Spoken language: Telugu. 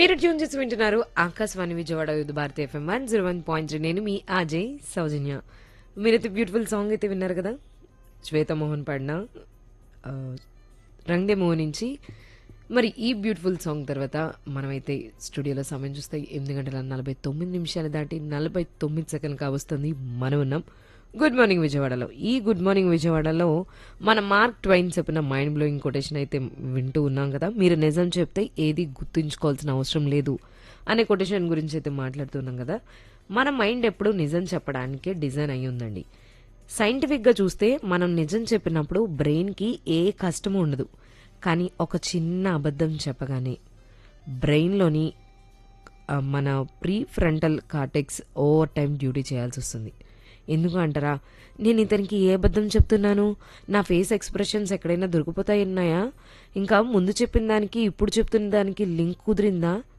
మీరు ట్యూన్ చేసి వింటున్నారు Akashvani Vijayawada youth Bharati FM one zero one point three నేను మీ అజయ్ సౌజన్య మీరైతే బ్యూటిఫుల్ సాంగ్ అయితే విన్నారు కదా శ్వేత మోహన్ పాడిన ఆ, రంగ్దే మోహన్ నుంచి మరి ఈ బ్యూటిఫుల్ సాంగ్ తర్వాత మనమైతే స్టూడియోలో సమయం చూస్తే ఎనిమిది గంటల నలభై తొమ్మిది నిమిషాలు దాటి నలభై తొమ్మిది సెకండ్ కావస్తుంది మనం ఉన్నాం గుడ్ మార్నింగ్ విజయవాడలో ఈ గుడ్ మార్నింగ్ విజయవాడలో మన మార్క్ ట్వైన్ చెప్పిన మైండ్ బ్లోయింగ్ కొటేషన్ అయితే వింటూ ఉన్నాం కదా మీరు నిజం చెప్తే ఏది గుర్తుంచుకోవాల్సిన అవసరం లేదు అనే కొటేషన్ గురించి అయితే మాట్లాడుతున్నాం కదా మన మైండ్ ఎప్పుడు నిజం చెప్పడానికే డిజైన్ అయి ఉందండి సైంటిఫిక్గా చూస్తే మనం నిజం చెప్పినప్పుడు బ్రెయిన్కి ఏ కష్టము ఉండదు కానీ ఒక చిన్న అబద్ధం చెప్పగానే బ్రెయిన్లోని ఆ, మన pre frontal cortex over time duty చేయాల్సి వస్తుంది ఎందుకు అంటారా నేను ఇతనికి ఏ అబద్ధం చెప్తున్నాను నా ఫేస్ ఎక్స్ప్రెషన్స్ ఎక్కడైనా దొరికిపోతాయి ఉన్నాయా ఇంకా ముందు చెప్పిన దానికి ఇప్పుడు చెప్తున్న దానికి లింక్ కుదిరిందా